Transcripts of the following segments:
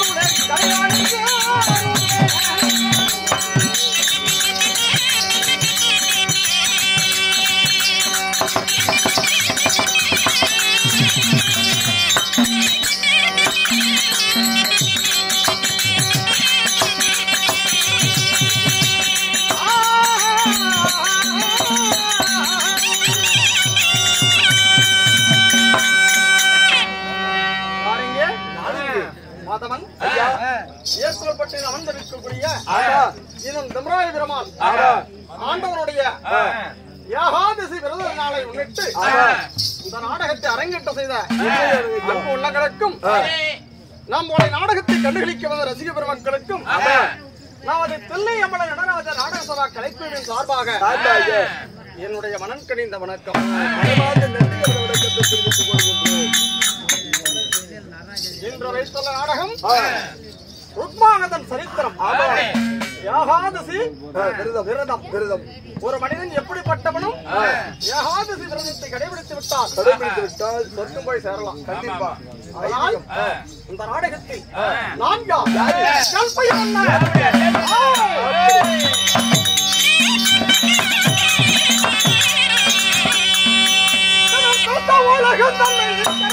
பாருங்க மாதவன் ஏற்படப்பட்டு அமர்ந்திருக்கக்கூடிய இதன் திமராய பெருமான் ஆண்டவனுடைய ஏகாதசி விரத நாளை முன்னிட்டு இந்த நாடகத்தை அரங்கேற்ற செய்த அன்பு உள்ளங்களுக்கும் நம்முடைய நாடகத்தை கண்டுகளிக்க வந்த ரசிக பெருமக்களுக்கும் நமது தில்லை அம்மன நடராஜ நாடக சபா கலைக்குழுவின் சார்பாக என்னுடைய மனம் கணிந்த வணக்கம் இன்று வைத்துள்ள நாடகம் ருக்மானதன் சரித்திரம் ஏகாதசி விரதம் விரதம் விரதம் ஒரு மனிதன் எப்படிப்பட்டவனும் ஏகாதசி விரதத்தை கடைபிடித்து விட்டால் கடைபிடித்து விட்டால் சொர்க்கம் போய் சேரலாம் கண்டிப்பா அதனால் இந்த நாடகத்தில் நான்காம் கல்பையன் உலகம் தன்னை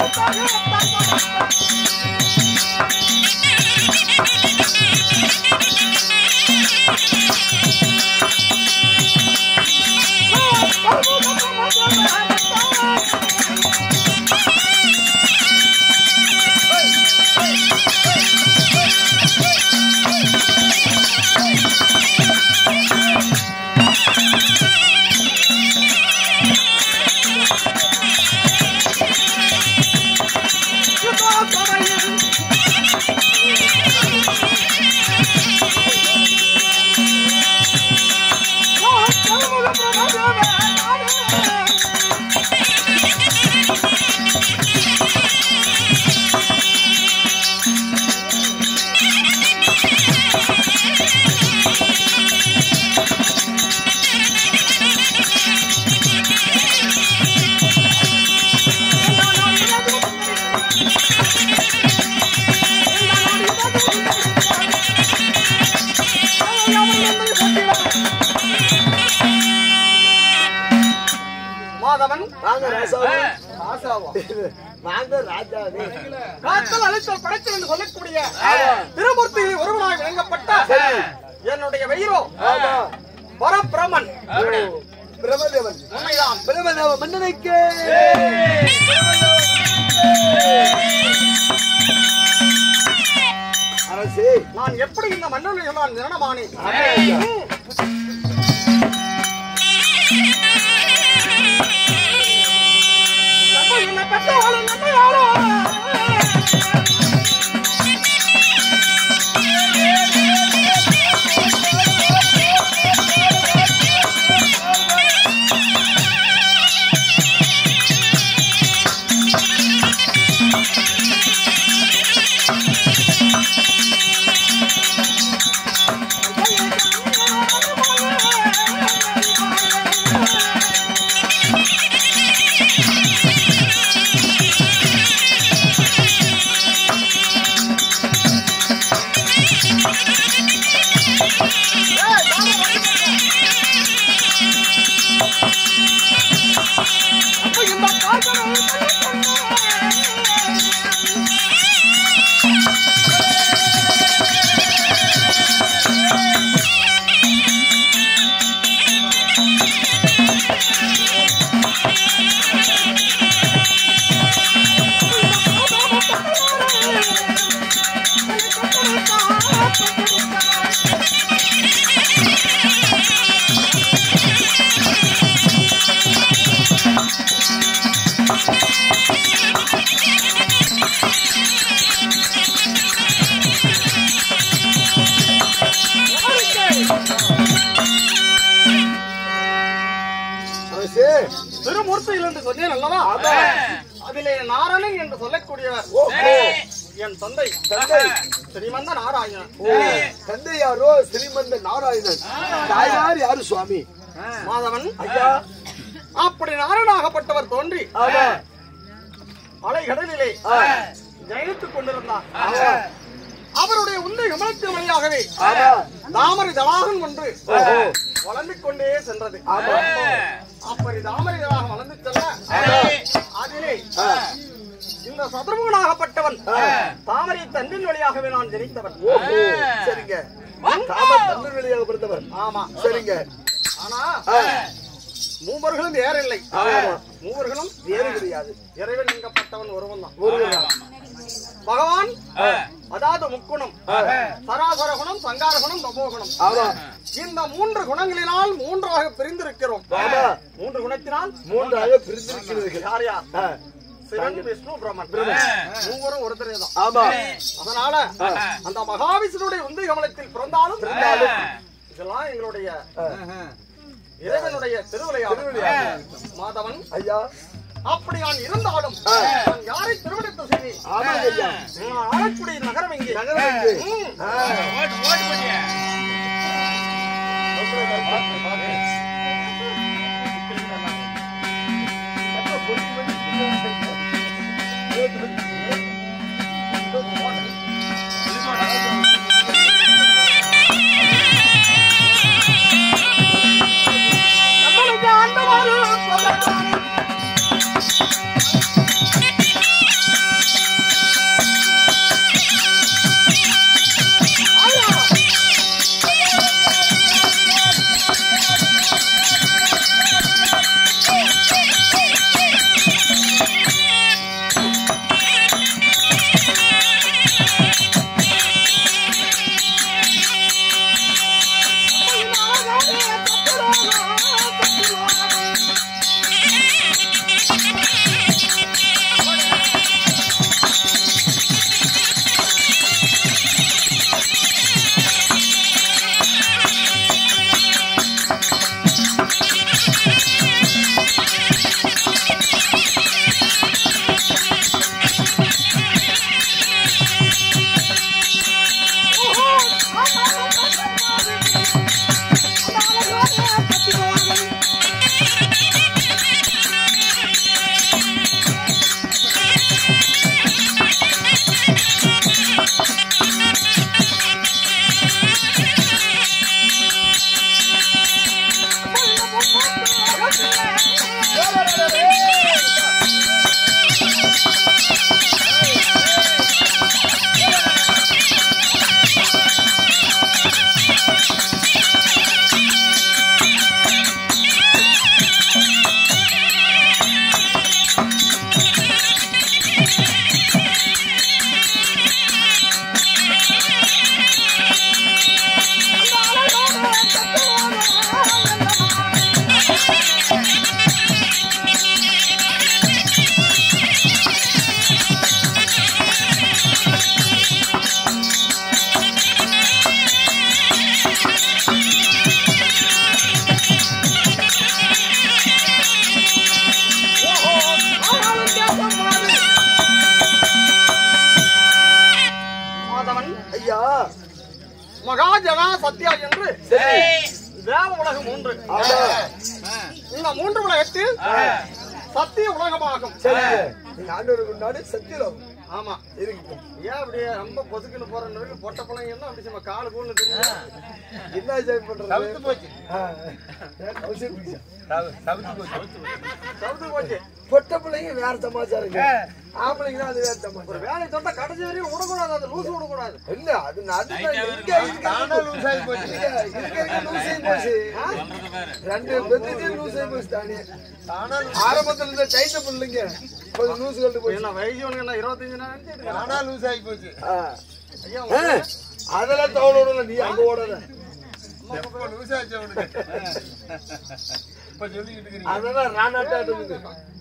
மாதவன் நாங்க ராசாவே ஆசாவா நாங்க ராஜாவே காத்தல் அழித்தல் படைத்தல் என்று சொல்லக்கூடிய திருமூர்த்தி ஒருவனாய் விளங்கப்பட்ட என்னுடைய வயிறோ ஆமா பரபிரமன் பிரமதேவன் உண்மைதான் பிரமதேவ மன்னனுக்கு அரசே நான் எப்படி இந்த மன்னனை நான் நிரணமானேன் அப்ப என்னை பெற்றவளும் நம்ம யாரோ? அப்ப இந்த காதலை அரசே திருமூர்த்தியில் என்று சொன்னேன் அல்லவா அதிலே நாரணன் என்று சொல்லக்கூடியவர் ஓஹோ என் தந்தை தந்தை ஸ்ரீமந்த நாராயணன் ஓ தந்தை யாரோ ஸ்ரீமந்த நாராயணன் தாயார் யாரு சுவாமி மாதவன் ஐயா அப்படி நாராயணாகப்பட்டவர் தோன்றி ஆமா அலை கடலிலே ஆ, ஜெயித்துக் கொண்டிருந்தார் ஆமா அவர் கமலத்தின் வழியாகவே ஆமா தாமரை தடாகம் ஒன்று ஓஹோ. வளர்ந்து கொண்டே சென்றது ஆமா. அப்படி தாமரை தடாகம் வளர்ந்து செல்ல அதிலே ஆ. இந்த சதுர்முகனாகப்பட்டவன் தாமரை தன்னின் வழியாகவே நான் ஜனித்தவன் ஓஹோ சரிங்க காம தண்ணீர் வெளியாக பிறந்தவர் ஆமா சரிங்க ஆனா ஆ. மூவர்களும் வேற இல்லை ஆமா. மூவர்களும் வேறு கிடையாது இறைவன் எங்கப்பட்டவன் ஒருவன் தான் ஒருவர் பகவான் அதாவது முக்குணம் சராசர குணம் சங்கார குணம் தமோ குணம் ஆமா இந்த மூன்று குணங்களினால் மூன்றாக பிரிந்திருக்கிறோம் ஆமா. மூன்று குணத்தினால் மூன்றாக பிரிந்திருக்கிறீர்கள் யார் யார் ஆ. சிவன் விஷ்ணு பிரம்மன் மூவரும் ஒருத்தரே தான் ஆமா அதனால அந்த மகாவிஷ்ணுடைய உந்தி கமலத்தில் பிறந்தாலும் பிறந்தாலும் இதெல்லாம் எங்களுடைய ஆ. இறைவனுடைய திருவிளையாடல் திருவிளையாடல். மாதவன் ஐயா அப்படி நான் இருந்தாலும் ஆ. நான் யாரை திருமணத்தை செய்வேன் ஆமா ஐயா நான் ஆளக்கூடிய நகரம் எங்கே நகரம் எங்கே? ம். ஆ. நம்மளுக்கு ஆண்டவாறு சொல்லத்தான். ஆயா. மாதவன் ஐயா மகாஜனா சத்யா என்று சரி தேவ உலகம் மூன்று ஆமா இந்த மூன்று உலகத்தில் சத்திய உலகமாகும் சரிங்க நீங்க ஆண்டவருக்கு முன்னாடி சத்தியம் ஆமா இருக்கட்டும் ஏன் அப்படியே ரொம்ப பொசுக்குன்னு போற பொட்ட பிள்ளைங்க எல்லாம் அப்படி சும்மா காலு கூழ்னு தெரியும் என்ன ஜெயம் பண்றது போச்சு ஆ. ஏன் கௌசி பிடிச்சா? தவிர்த்து போச்சு சவுத்து போச்சு பொட்ட பிள்ளைங்க வேற சமாச்சாரங்க ஆம்பளைங்க தான் அது வேற ஒரு சமாச்சாரம் வேலை தொட்டா கடைசி வரையும் விடக்கூடாது அது லூசு விடக்கூடாது இல்ல அது அதுதான் எங்க இருக்கு தானா லூஸ் ஆகி போச்சு இல்ல, இருக்க இருக்க லூசே போச்சு ரெண்டு பெத்துக்கு லூசே போச்சு தானே தானா ஆரம்பத்துல இருந்த டைட்ட பிள்ளைங்க கொஞ்சம் லூசு கட்டு போச்சு என்ன வயசு என்ன இருபத்தஞ்சு நாள் நினைச்சிட்டு தானா லூஸ் ஆகி போச்சு ஆ. ஐயா ஆ, அதெல்லாம் தவள விடல நீ அங்க ஓடாத எப்போ லூஸ் ஆச்சு அவனுக்கு இப்ப சொல்லிக்கிட்டு இருக்கிறீங்க அதெல்லாம் ராணாட்டாட்டு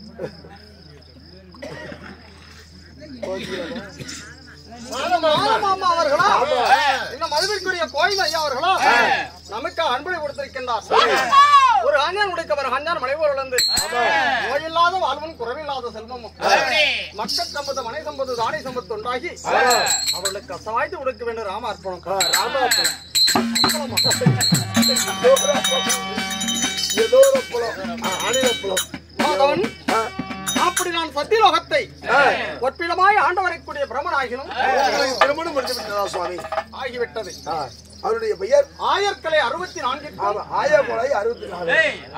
மாமா அவர்களா இந்த மதுவிற்குரிய கோயில் ஐயா அவர்களா நமக்கு அன்பை கொடுத்திருக்கின்றார் ஒரு அஞ்ஞான் உடைக்கவர் அஞ்ஞான் மலைவோர் இழந்து நோயில்லாத வாழ்வும் குறைவில்லாத செல்வமும் மக்கள் சம்பத்து மனை சம்பத்து தானி சம்பத்து உண்டாகி அவர்களுக்கு அசவாய்த்து கொடுக்க வேண்டும் ராம அர்ப்பணம் ராமாப்பழம் ஏதோ ஒரு பழம் ஆணில பழம் மாதவன் ஆ, அப்படி நான் சத்தியலோகத்தை ஒற்பிடமாய் ஆண்டு வரக்கூடிய பிரமனாகினும் உங்களுக்கு திருமணம் முடிந்து விட்டதா சுவாமி ஆகிவிட்டது ஆ, அவருடைய பெயர் ஆயர்களை அறுபத்தி நான்கு ஆமா ஆயா கொலை அறுபத்தி நாலு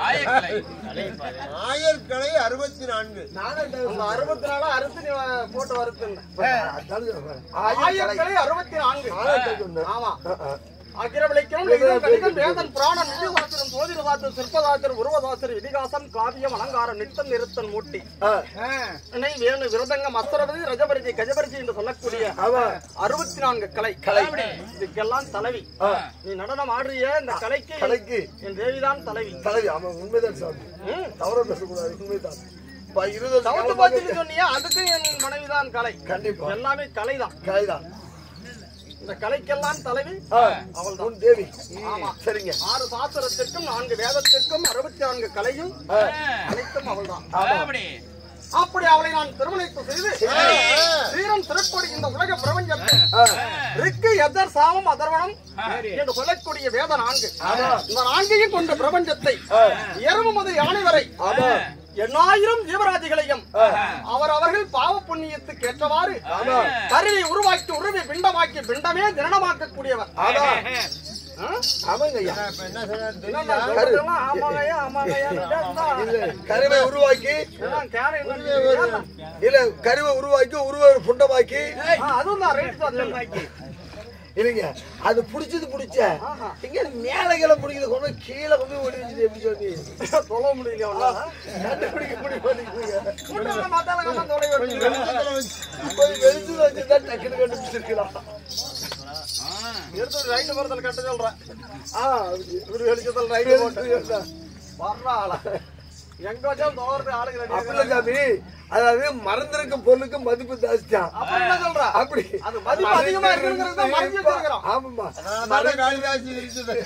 ஆயர்கலை அறுபத்தி நான்கு அந்த அறுபத்தி நாலு அறுத்து நீ போட்டு வருத்துன்னு அதான் சொல்றேன். ஆயா கொலை ஆயர்களை அறுபத்தி நான்கு ஆயிரத்தி சொன்னேன். ஆமா ஆ, ஆ. அகிரவிளைக்கும் லிங்கம் கணிகம் வேதன் புராணம் நிதிசாஸ்திரம் சோதிரசாஸ்திரம் சிற்பசாஸ்திரம் உருவசாஸ்திரம் இதிகாசம் காவியம் அலங்காரம் நித்தம் நிறுத்தன் மூட்டி ஆ, இணை வேணு விருதங்கம் அஸ்திரபதி ரஜபரிஜி கஜபரிஜி என்று சொல்லக்கூடிய ஆமா அறுபத்தி நான்கு கலை கலை இதுக்கெல்லாம் தலைவி ஆ, நீ நடனம் ஆடுறிய இந்த கலைக்கு கலைக்கு என் தேவிதான் தலைவி தலைவி ஆமா உண்மைதான் சுவாமி ம். தவற பேசக்கூடாது உண்மைதான் இப்ப இருபது வருஷ தவிர்த்து காலமாக பார்த்துட்டு சொன்னியா அதுக்கு என் மனைவிதான் கலை கண்டிப்பா எல்லாமே கலைதான் கலைதான் இந்த கலைக்கெல்லாம் தலைவி ஆ, அவள் உன் தேவி ஆமா. சரிங்க ஆறு சாஸ்திரத்திற்கும் நான்கு வேதத்திற்கும் அறுபத்தி நான்கு கலையும் ஆ, அனைத்தும் அவள்தான் ஆமா அப்படி அவளை நான் திருமணிப்பு செய்து வீரம் சிறப்படி இந்த உலக பிரபஞ்சத்தை ஆ, ரிக்கு எதர் சாமம் அதர்வனம் என்று சொல்லக்கூடிய வேத நான்கு இந்த நான்கையும் கொண்ட பிரபஞ்சத்தை எரும முதல் யானை வரை ஆமா எண்ணாயிரம் ஜீவராஜிகளையும் அவர் அவர்கள் பாவ புண்ணியத்துக்கு ஏற்றவாறு ஆமா கருவி உருவாக்கி உருவி பிண்டமாக்கி பிண்டமே ஜனனமாக்கக்கூடியவர் ஆமா ஆ? ஆமாங்க ஐயா இப்ப என்ன சொல்றாரு என்னண்ணா தெரியுமா? சொல்றதெல்லாம் ஆமாங்கய்யா, ஆமாங்கய்யான்னு பேசுனா, இல்ல கருவை உருவாக்கி இதெல்லாம் கேரை என்னன்னு தெரியல. இல்ல கருவை உருவாக்கி உருவ புண்டமாக்கி ஆ, அதுவும் தான் ரைட் தான் இல்லைங்க அது புடிச்சது புடிச்ச ஆஹா. இங்க மேல கீழே பிடிக்கிறது கொண்டு போய் கீழே கொண்டு போய் ஒளி வச்சுட்டு எப்படி சொல்லி சொல்ல முடியல அவனால. கண்டுபிடிக்க முடிய மாட்டேங்குதுங்க கூட்டத்துல பார்த்தாலும் கண்ணம் தொலைவு கொஞ்சம் வச்சுக்கிறேன். வெளிச்சத்துல வச்சு. கொஞ்சம் வெளிச்சம் வச்சுதான் டக்குனு கண்டுபிடிச்சிருக்கலாம் எடுத்து ஒரு ரைட்டு மரத்தில் கட்ட சொல்றேன் ஆ ஒரு வெளிச்சத்தில் ரைட்டு போட்டு வர்ற ஆளா எங்க வச்சாலும் தோறது ஆளுங்க ரெடி அப்படில்ல சாமி அதாவது மறந்திருக்கும் பொருளுக்கு மதிப்பு ஜாஸ்தியா அப்புறம் என்ன சொல்ற அப்படி அது மதிப்பு அதிகமா இருக்குங்கிறது தான் மறைஞ்சு வச்சிருக்கிறோம் ஆமாமா அதனால காளிதாசி விரிச்சது.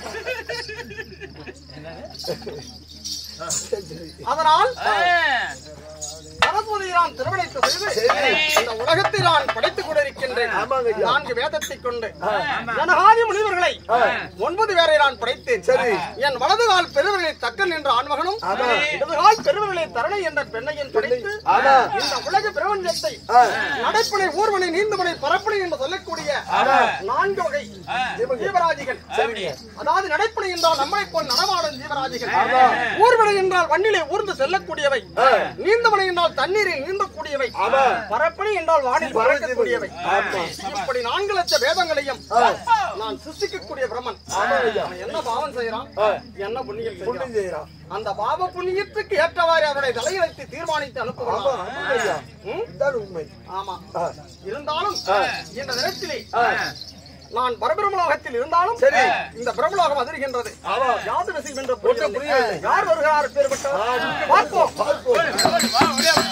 சரி, சரி. அதனால் சரஸ்வதி நான் திருமணித்து செய்து சரி. இந்த உலகத்தை நான் படைத்துக் கொண்டிருக்கின்றேன் ஆமாங்க ஐயா. நான்கு வேதத்தை கொண்டு ஜனகாதி முனிவர்களை ஒன்பது பேரை நான் படைத்தேன் சரி. என் வலது கால் பெருவர்களை தக்கன் என்ற ஆண்மகனும் ஆமா. இடது கால் பெருவர்களை தரணை என்ற பெண்ணையும் படைத்து ஆமா. இந்த உலக பிரபஞ்சத்தை ஆ. நடைப்படை ஊர்வனை நீந்துமனை பரப்பனை என்று சொல்லக்கூடிய நான்கு வகை ஜீவராஜிகள் சரிங்க. அதாவது நடைப்படை என்றால் நம்மை போல் நடமாடும் ஜீவராஜிகள் ஆமா. ஊர்வனை என்றால் வண்ணிலே ஊர்ந்து செல்லக்கூடியவை நீந்தமனை என்றால் தண்ணீரில் நீந்தக்கூடியவை ஆமா. பரப்பனை என்றால் வானில் பறக்கக்கூடியவை ஆமா. இப்படி நான்கு லட்ச வேதங்களையும் நான் சிருஷ்டிக்கக்கூடிய பிரம்மன் அவன் என்ன பாவம் செய்யறான் என்ன புண்ணியம் புண்ணியம் செய்யறான் செய்யறான் அந்த பாவ புண்ணியத்துக்கு ஏற்றவாறு அவருடைய தலையெழுத்தை தீர்மானித்து ஆமா அனுப்புகிறான் ஆமாங்க ஐயா ம்? இதுதான் உண்மை ஆமா ஆ, இருந்தாலும் இந்த நேரத்திலே ஆ. நான் பரபிரமலோகத்தில் இருந்தாலும் சரி. இந்த பிரபலோகம் அதிர்கின்றது யாது விஷயம் என்று ஒன்றும் புரியவில்லை. புரியவில்லை. யார் வருகிறார் பேர்பட்டவர் பார்ப்போம் பார்ப்போம்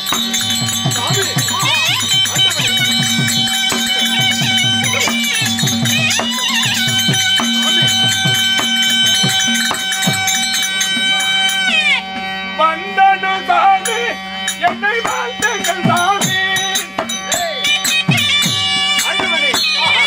வந்தனு சாமி என்னை வாழ்த்துங்கள் சாமி ஆண்டவனே, ஆஹா.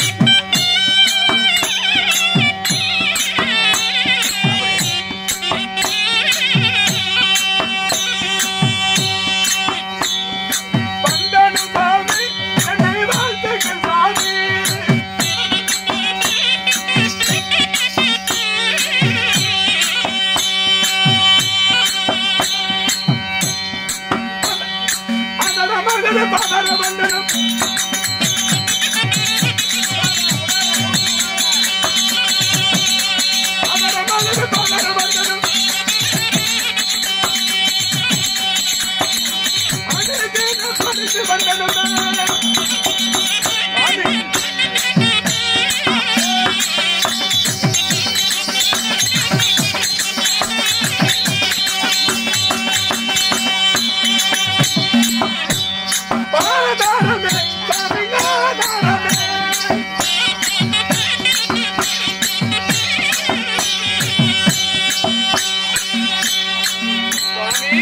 வந்தனு சாமி என்னை வாழ்த்துங்கள் சாமி அதர மகர பதர வந்தனம் அதர மகர பதர வந்தனம் அனேகேன பரிசு வந்தனம் ஆமென் பாதாரமே சாமியாதாரமே சுவாமி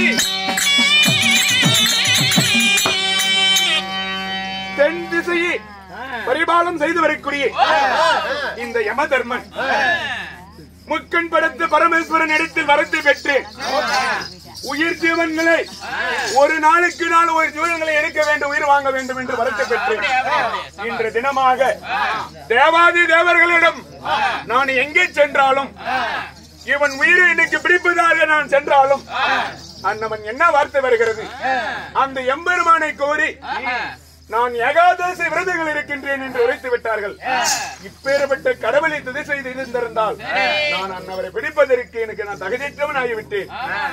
தென் திசையை பரிபாலம் செய்து வரக்கூடிய இந்த யம தர்மன் முக்கண் படுத்து பரமேஸ்வரன் இடத்தில் வரத்தை பெற்று உயிர் ஜீவன்களை ஒரு நாளுக்கு நாள் ஒரு ஜீவன்களை எடுக்க வேண்டும் உயிர் வாங்க வேண்டும் என்று வருத்த பெற்றேன் இன்று தினமாக தேவாதி தேவர்களிடம் நான் எங்கே சென்றாலும் இவன் உயிரை இன்னைக்கு பிடிப்பதாக நான் சென்றாலும் அன்னவன் என்ன வார்த்தை வருகிறது அந்த எம்பெருமானை கோரி நான் ஏகாதசி விரதங்கள் இருக்கின்றேன் என்று உரைத்து விட்டார்கள் இப்பேற்பட்ட கடவுளை துதி செய்து இருந்திருந்தால் நான் அன்னவரை பிடிப்பதற்கு எனக்கு நான் தகுதியற்றவன் ஆகிவிட்டேன்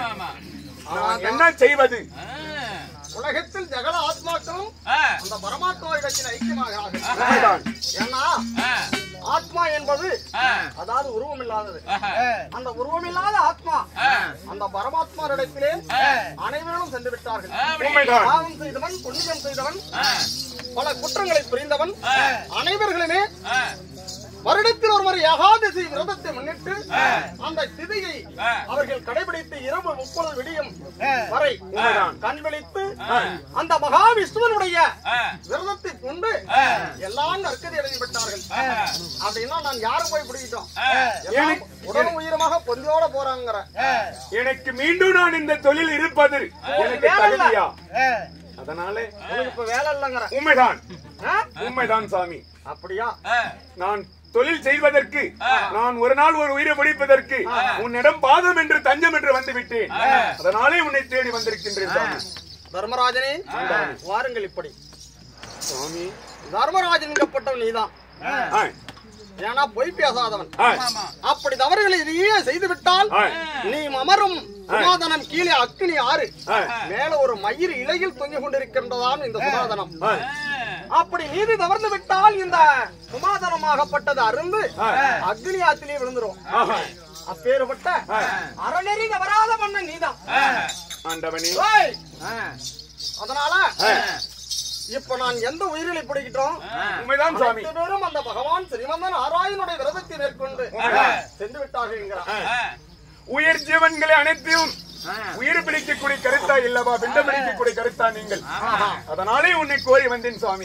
நான் என்ன செய்வது உலகத்தில் ஜெகல ஆத்மாக்களும் அந்த பரமாத்மா இடத்தில் ஐக்கியமாகிறார்கள் உண்மைதான். ஏன்னா ஆத்மா என்பது அதாவது உருவம் இல்லாதது அந்த உருவமில்லாத ஆத்மா அந்த பரமாத்மா இடத்திலே அனைவரும் சென்று விட்டார்கள் உண்மைதான். பாவம் செய்தவன் புண்ணியம் செய்தவன் பல குற்றங்களை புரிந்தவன் அனைவர்களுமே வருடத்தில் ஒரு முறை ஏகாதசி விரதத்தை முன்னிட்டு அந்த திதியை அவர்கள் கடைபிடித்து இரவு முப்பது விடியும் வரை கண் விழித்து அந்த மகாவிஷ்ணுவனுடைய விரதத்தை கொண்டு எல்லாம் நற்கதி அடைந்து விட்டார்கள் அப்படின்னா நான் யாரும் போய் பிடிக்கிட்டோம் எல்லாம் உடலும் உயிரமாக பொந்தியோட போறாங்கிற எனக்கு மீண்டும் நான் இந்த தொழில் இருப்பது எனக்கு வேலை இல்ல. தகுதியா அதனால உனக்கு இப்ப வேலை இல்லைங்கிற உண்மைதான் ஆ? உண்மைதான் சாமி அப்படியா நான் தொழில் செய்வதற்கு நான் ஒரு நாள் ஒரு உயிரை பிடிப்பதற்கு உன்னிடம் பாதம் என்று தஞ்சம் என்று வந்து விட்டேன் அதனாலே உன்னை தேடி வந்திருக்கின்றேன் சாமி தர்மராஜனே வாருங்கள் இப்படி சாமி தர்மராஜன் என்கப்பட்டவன் நீதான் ஆ, ஏன்னா பொய் பேசாதவன் ஆ, அப்படி தவறுகளை நீயே செய்து விட்டால் ஆ. நீ அமரும் சுமாதனம் கீழே அக்கினி ஆறு ஆ. மேல ஒரு மயிர் இலையில் தொங்கிக் கொண்டிருக்கின்றதாம் இந்த சுமாதனம் ஆ, அப்படி நீதி தவறுந்து விட்டால் இந்த சுமாதனமாகப்பட்டது அருந்து ஆ. அக்னி ஆத்திலே விழுந்துரும் ஆஹா. அப்பேறுபட்ட ஆ. அறநெறி தவறாத மன்னன் நீதான் ஆண்டவனே ஓய்! அதனால ஆ, இப்ப நான் எந்த உயிரிலை பிடிக்கிட்டோம் உண்மைதான் சாமி அனைத்து பேரும் அந்த பகவான் ஸ்ரீமந்தன் ஆராயனுடைய விரதத்தை மேற்கொண்டு சென்று விட்டார்கள் என்கிறார் உயிர் ஜீவன்களை அனைத்தையும் உயிர் பிடிக்கக்கூடிய கருத்தா இல்லவா பிண்டம் பிடிக்கக்கூடிய கருத்தா நீங்கள் அதனாலே உன்னை கோரி வந்தேன் சுவாமி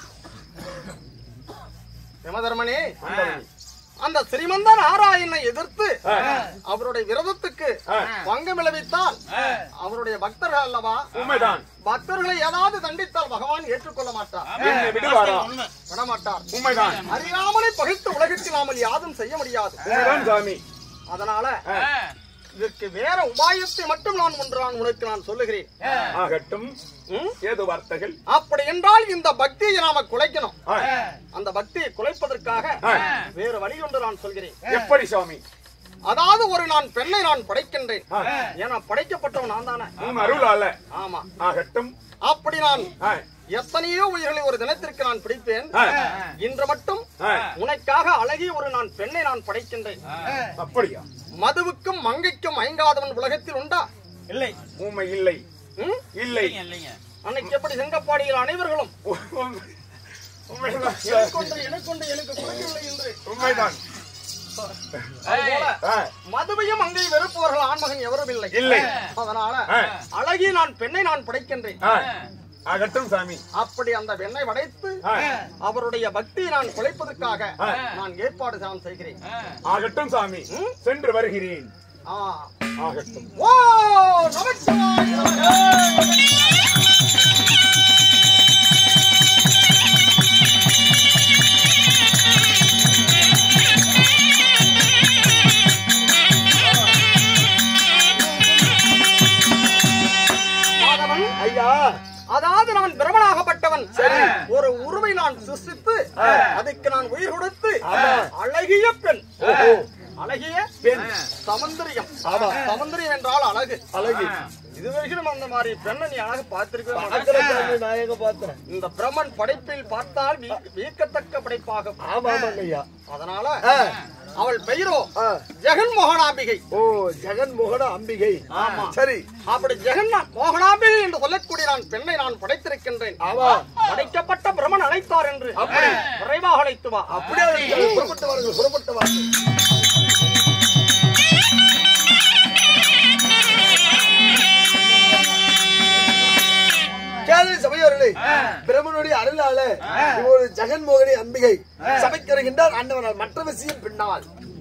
யமதர்மனே அந்த ஸ்ரீமந்த நாராயணனை எதிர்த்து அவருடைய விரதத்துக்கு பங்கம் விளைவித்தால் அவருடைய பக்தர்கள் அல்லவா உண்மைதான் பக்தர்களை ஏதாவது தண்டித்தால் பகவான் ஏற்றுக்கொள்ள மாட்டார் என்னை விடுவாரா விடமாட்டார் உண்மைதான் அறியாமலை பகிர்ந்து உலகத்தில் நாமல் யாதும் செய்ய முடியாது உண்மைதான் சாமி அதனால இதற்கு வேற உபாயத்தை மட்டும் நான் ஒன்று நான் உனக்கு நான் சொல்லுகிறேன் ஆகட்டும் ம்? ஏதோ வார்த்தைகள் அப்படி என்றால் இந்த பக்தியை நாம குலைக்கணும் ஆ, அந்த பக்தியை குலைப்பதற்காக ஆ. வேறு வழி ஒன்று நான் சொல்கிறேன் எப்படி சுவாமி அதாவது ஒரு நான் பெண்ணை நான் படைக்கின்றேன் ஆ. ஏன்னா படைக்கப்பட்டவன் நான் தானே உன் அருளால ஆமா ஆகட்டும் அப்படி நான் ஆ, எத்தனையோ உயிர்களை ஒரு தினத்திற்கு நான் பிடிப்பேன் ஆ, இன்று மட்டும் ஆ. உனக்காக அழகிய ஒரு நான் பெண்ணை நான் படைக்கின்றேன் அப்படியா மதுவுக்கும் மங்கைக்கும் ஐங்காதவன் உலகத்தில் உண்டா இல்லை உண்மை இல்லை ம்? இல்லை அன்னைக்கு எப்படி செங்கப்பாடியில் அனைவர்களும் உண்மை- உண்மைதான் சார். எனக்கொன்று எனக்கொன்று எனக்கு குறையவில்லை என்று உண்மைதான் அதுபோல ஆ, மதுவையும் அங்கே வெறுப்பவர்கள் ஆண்மகன் எவரும் இல்லை இல்லை. அதனால ஆ. அழகிய நான் பெண்ணை நான் படைக்கின்றேன் ஆ, ஆகட்டும் சாமி அப்படி அந்த பெண்ணை படைத்து ஆ, அவருடைய பக்தியை நான் குலைப்பதற்காக ஆ. நான் ஏற்பாடு நான் செய்கிறேன் ஆகட்டும் சாமி சென்று வருகிறேன் ஆ. ஆகட்டும் ஓ நமச்சிவாய நமக. மாதவன் ஐயா அதாவது நான் பிரமனாகப்பட்டவன் ஒரு உருவை நான் சிருஷ்டித்து அதுக்கு நான் உயிர் கொடுத்து அழகிய பெண் அழகிய பெண் சமுந்திரியம் சமுந்திரியம் என்றால் அழகு அழகு இதுவரைக்கும் அந்த மாதிரி பெண்ணை நீ அழகு பார்த்திருக்கவே மாட்டாய். அக்கறை நான் எங்க பார்த்தேன் இந்த பிரம்மன் படைப்பில் பார்த்தால் வீ- வியக்கத்தக்க படைப்பாகும் ஆமா ஆமாங்க ஐயா அதனால ஆ. அவள் பெயரோ ஆ. ஜெகன் மோகனாம்பிகை ஓ ஜெகன் மோகன அம்பிகை ஆமா. சரி அப்படி ஜெகன் மோகனாம்பிகை என்று சொல்லக்கூடிய நான் பெண்ணை நான் படைத்திருக்கின்றேன் ஆமா படைக்கப்பட்ட பிரம்மன் அழைத்தார் என்று விரைவாக அழைத்து வா அப்படியே இருக்கிறது. புறப்பட்டு வாருங்கள் புறப்பட்டு வாருங்கள் கேள்வி சபையோர்களே பிரம்மனுடைய அருளால ஒரு ஜெகன்மோகனி அம்பிகை சபைக்கு வருகின்றார் ஆண்டவனால் மற்ற விஷயம் பின்னால்